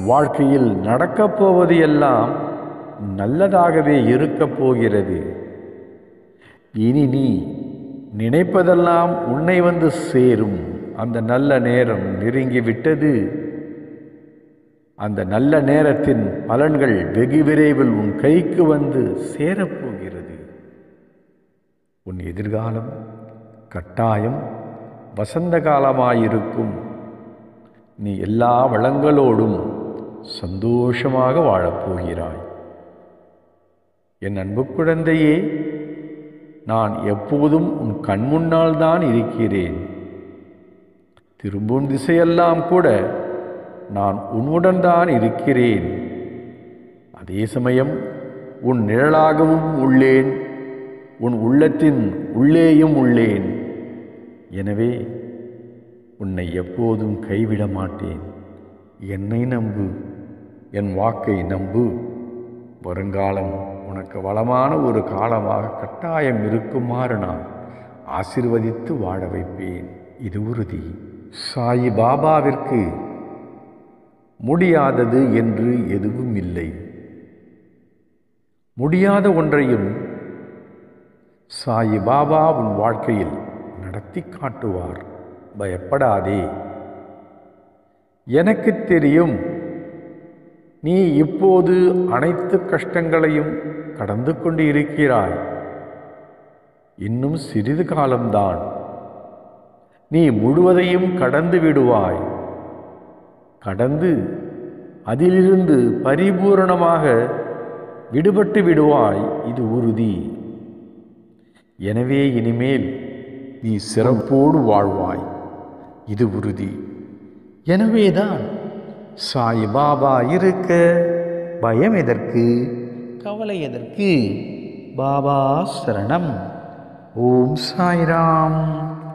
வாழ்க்கையில் நடக்கப் போவது எல்லாம் நல்லதாகவே இருக்கப் போகிறது இனி நீ நினைப்பதெல்லாம் உன்னை வந்து சேரும் அந்த நல்ல நேரம் நெருங்கிவிட்டது அந்த நல்ல நேரத்தின் பலன்கள் வெகு விரைவில் உன் கைக்கு வந்து சேரப்போகிறது உன் எதிர்காலம் கட்டாயம் வசந்த காலமாயிருக்கும் நீ எல்லா வளங்களோடும் சந்தோஷமாக வாழப்போகிறாய் என் அன்பு குழந்தையே நான் எப்போதும் உன் கண்முன்னால் தான் இருக்கிறேன் திரும்பும் திசையெல்லாம் கூட நான் உன்னுடன் தான் இருக்கிறேன் அதே சமயம் உன் நிழலாகவும் உள்ளேன் உன் உள்ளத்தின் உள்ளேயும் உள்ளேன் எனவே உன்னை எப்போதும் கைவிட மாட்டேன் என்னை நம்பு என் வாக்கை நம்பு வருங்காலம் உனக்கு வளமான ஒரு காலமாக கட்டாயம் இருக்குமாறு நான் ஆசிர்வதித்து வாழ வைப்பேன் இது உறுதி சாயி பாபாவிற்கு முடியாதது என்று எதுவும் இல்லை முடியாத ஒன்றையும் சாயி பாபா உன் வாழ்க்கையில் நடத்தி காட்டுவார் பயப்படாதே எனக்கு தெரியும் நீ இப்போது அனைத்து கஷ்டங்களையும் கடந்து கொண்டு இருக்கிறாய் இன்னும் சிறிது காலம்தான் நீ முழுவதையும் கடந்து விடுவாய் கடந்து அதிலிருந்து பரிபூரணமாக விடுபட்டு விடுவாய் இது உறுதி எனவே இனிமேல் நீ சிறப்போடு வாழ்வாய் இது உறுதி எனவேதான் சாய் பாபா இருக்க பயம் எதற்கு கவலை எதற்கு பாபா சரணம் ஓம் சாய்ராம்